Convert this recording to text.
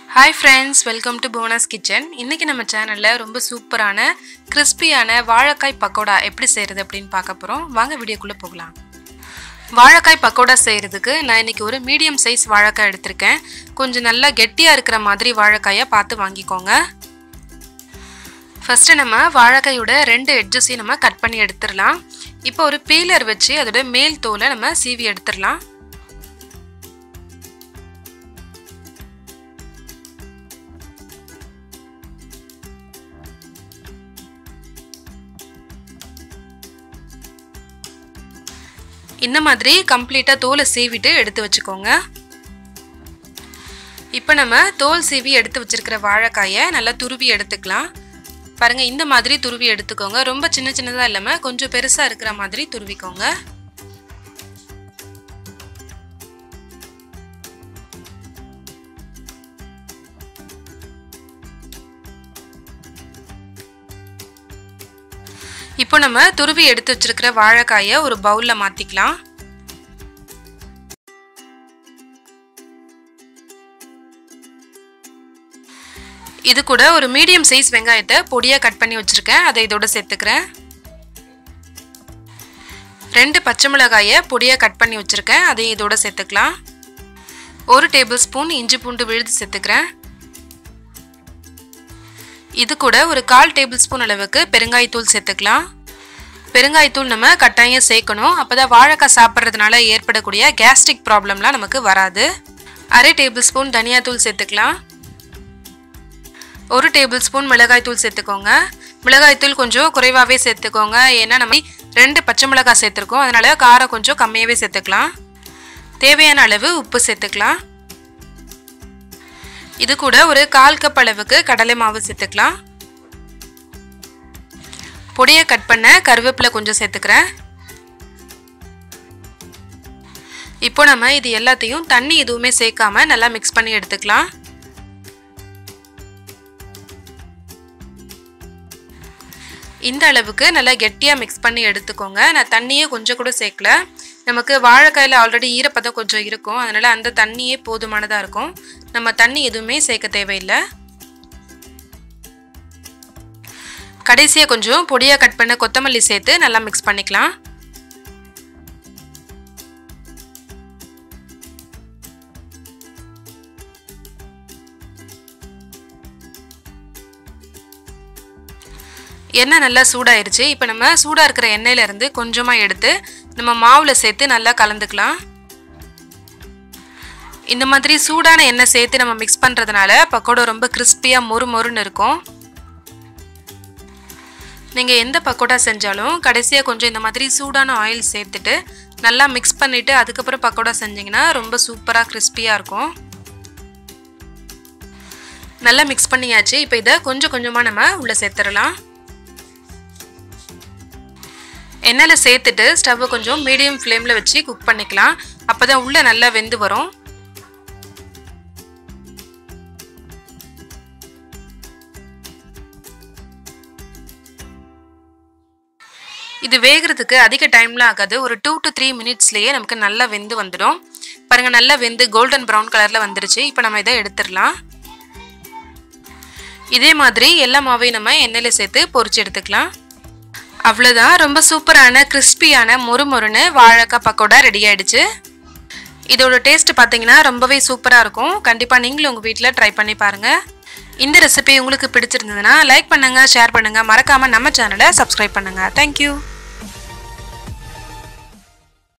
hi friends welcome to bonus kitchen இன்றைக்கி நம்ம சேனலில் ரொம்ப சூப்பரான கிறிஸ்பியான வாழைக்காய் பக்கோடா எப்படி செய்கிறது அப்படின்னு பார்க்க போகிறோம் வாங்க வீடியோக்குள்ளே போகலாம் வாழைக்காய் பக்கோடா செய்கிறதுக்கு நான் இன்றைக்கி ஒரு மீடியம் சைஸ் வாழைக்காய் எடுத்திருக்கேன் கொஞ்சம் நல்லா கெட்டியாக இருக்கிற மாதிரி வாழைக்காயை பார்த்து வாங்கிக்கோங்க ஃபஸ்ட்டு நம்ம வாழைக்காயோட ரெண்டு எட்ஜஸையும் நம்ம கட் பண்ணி எடுத்துடலாம் இப்போ ஒரு பீலர் வச்சு அதோட மேல் தோலை நம்ம சீவி எடுத்துடலாம் இந்த மாதிரி கம்ப்ளீட்டாக தோலை சீவிட்டு எடுத்து வச்சுக்கோங்க இப்போ நம்ம தோல் சீவி எடுத்து வச்சிருக்கிற வாழைக்காயை நல்லா துருவி எடுத்துக்கலாம் பாருங்கள் இந்த மாதிரி துருவி எடுத்துக்கோங்க ரொம்ப சின்ன சின்னதாக இல்லாமல் கொஞ்சம் பெருசாக இருக்கிற மாதிரி துருவிக்கோங்க இப்போ நம்ம துருவி எடுத்து வச்சிருக்கிற வாழைக்காயை ஒரு பவுலில் மாற்றிக்கலாம் இது கூட ஒரு மீடியம் சைஸ் வெங்காயத்தை பொடியாக கட் பண்ணி வச்சுருக்கேன் அதை இதோட சேர்த்துக்கிறேன் ரெண்டு பச்சை மிளகாயை பொடியாக கட் பண்ணி வச்சுருக்கேன் அதையும் இதோட சேர்த்துக்கலாம் ஒரு டேபிள் ஸ்பூன் இஞ்சி பூண்டு விழுது சேர்த்துக்கிறேன் இது கூட ஒரு கால் டேபிள் ஸ்பூன் அளவுக்கு பெருங்காயத்தூள் சேர்த்துக்கலாம் பெருங்காயத்தூள் நம்ம கட்டாயம் சேர்க்கணும் அப்போ தான் வாழைக்காய் சாப்பிட்றதுனால ஏற்படக்கூடிய கேஸ்ட்ரிக் ப்ராப்ளம்லாம் நமக்கு வராது அரை டேபிள் ஸ்பூன் தனியாத்தூள் சேர்த்துக்கலாம் ஒரு டேபிள் ஸ்பூன் மிளகாய்த்தூள் சேர்த்துக்கோங்க மிளகாய்த்தூள் கொஞ்சம் குறைவாகவே சேர்த்துக்கோங்க ஏன்னா நம்ம ரெண்டு பச்சை மிளகாய் சேர்த்துருக்கோம் அதனால காரம் கொஞ்சம் கம்மியாகவே சேர்த்துக்கலாம் தேவையான அளவு உப்பு சேர்த்துக்கலாம் இது கூட ஒரு கால் கப் அளவுக்கு கடலை மாவு சேர்த்துக்கலாம் பொடியை கட் பண்ண கருவேப்பிலை கொஞ்சம் சேர்த்துக்கிறேன் இப்போ நம்ம இது எல்லாத்தையும் தண்ணி எதுவுமே சேர்க்காம நல்லா மிக்ஸ் பண்ணி எடுத்துக்கலாம் இந்த அளவுக்கு நல்லா கெட்டியாக மிக்ஸ் பண்ணி எடுத்துக்கோங்க நான் தண்ணியே கொஞ்சம் கூட சேர்க்கல நமக்கு வாழைக்காயில் ஆல்ரெடி ஈரப்பதம் கொஞ்சம் இருக்கும் அதனால் அந்த தண்ணியே போதுமானதாக இருக்கும் நம்ம தண்ணி எதுவுமே சேர்க்க தேவையில்லை கடைசியாக கொஞ்சம் பொடியாக கட் பண்ண கொத்தமல்லி சேர்த்து நல்லா மிக்ஸ் பண்ணிக்கலாம் எண்ணெய் நல்லா சூடாயிருச்சு இப்போ நம்ம சூடாக இருக்கிற எண்ணெயிலேருந்து கொஞ்சமாக எடுத்து நம்ம மாவில் சேர்த்து நல்லா கலந்துக்கலாம் இந்த மாதிரி சூடான எண்ணெய் சேர்த்து நம்ம மிக்ஸ் பண்ணுறதுனால பக்கோடா ரொம்ப கிறிஸ்பியாக மொறு மொறுன்னு இருக்கும் நீங்கள் எந்த பக்கோடா செஞ்சாலும் கடைசியாக கொஞ்சம் இந்த மாதிரி சூடான ஆயில் சேர்த்துட்டு நல்லா மிக்ஸ் பண்ணிவிட்டு அதுக்கப்புறம் பக்கோடா செஞ்சிங்கன்னா ரொம்ப சூப்பராக கிறிஸ்பியாக இருக்கும் நல்லா மிக்ஸ் பண்ணியாச்சு இப்போ இதை கொஞ்சம் கொஞ்சமாக நம்ம உள்ளே சேர்த்துடலாம் எண்ணெயில் சேர்த்துட்டு ஸ்டவ்வை கொஞ்சம் மீடியம் ஃப்ளேமில் வச்சு குக் பண்ணிக்கலாம் அப்போ தான் உள்ளே நல்லா வெந்து வரும் இது வேகிறதுக்கு அதிக டைம்லாம் ஆகாது ஒரு டூ டு த்ரீ மினிட்ஸ்லேயே நமக்கு நல்லா வெந்து வந்துடும் பாருங்கள் நல்லா வெந்து கோல்டன் ப்ரௌன் கலரில் வந்துருச்சு இப்போ நம்ம இதை எடுத்துடலாம் இதே மாதிரி எல்லா மாவையும் நம்ம எண்ணெயில் சேர்த்து பொரிச்சு எடுத்துக்கலாம் அவ்வளோதான் ரொம்ப சூப்பரான கிறிஸ்பியான மொறு மொறுன்னு வாழைக்காய் பக்கோடா ரெடி ஆயிடுச்சு இதோட டேஸ்ட் பார்த்தீங்கன்னா ரொம்பவே சூப்பராக இருக்கும் கண்டிப்பாக நீங்களும் உங்கள் வீட்டில் ட்ரை பண்ணி பாருங்கள் இந்த ரெசிபி உங்களுக்கு பிடிச்சிருந்ததுன்னா லைக் பண்ணுங்கள் ஷேர் பண்ணுங்கள் மறக்காமல் நம்ம சேனலை சப்ஸ்கிரைப் பண்ணுங்கள் தேங்க்யூ